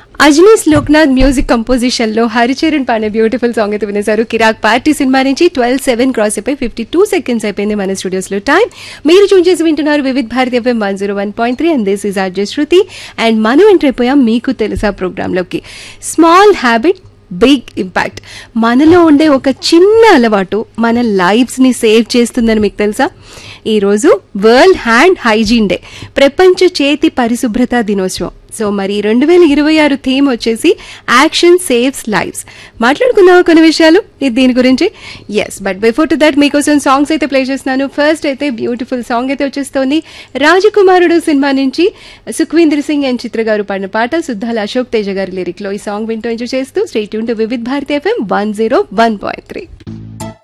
అజ్నీస్ Loknath music composition లో హరిచరణ్ పాడే beautiful song అయితే వినేశారు కిరాక్ పార్టీ సినిమా నుంచి ట్వెల్వ్ సెవెన్ క్రాస్ అయిపోయి ఫిఫ్టీ టూ సెకండ్స్ అయిపోయింది మన స్టూడియోస్ లో టైం మీరు చూన్ చేసి వింటున్నారు Vividh Bharati FM one zero one point three and this is R J Shruti and మనం ఎంటర్ అయిపోయాం మీకు తెలుసా ప్రోగ్రామ్ లోకి స్మాల్ హ్యాబిట్ బిగ్ ఇంపాక్ట్ మనలో ఉండే ఒక చిన్న అలవాటు మన లైఫ్స్ ని సేవ్ చేస్తుందని మీకు తెలుసా ఈరోజు వరల్డ్ హ్యాండ్ హైజీన్ డే ప్రపంచ చేతి పరిశుభ్రత దినోత్సవం సో మరి రెండు వేల ఇరవై ఆరు థీమ్ వచ్చేసి యాక్షన్ సేవ్స్ లైఫ్స్ మాట్లాడుకుందాం కొన్ని విషయాలు ఇది దీని గురించి yes but before to that మీకోసం సాంగ్స్ అయితే ప్లే చేస్తున్నాను ఫస్ట్ అయితే బ్యూటిఫుల్ సాంగ్ అయితే వచ్చేస్తోంది రాజకుమారుడు సినిమా నుంచి సుఖ్వీందర్ సింగ్ అండ్ చిత్ర గారు పాడిన పాట సుద్దాల అశోక్ తేజ గారి లిరిక్ లో ఈ సాంగ్ వింటూ ఎంజాయ్ చేస్తూ stay tuned to Vividh Bharati FM one zero one point three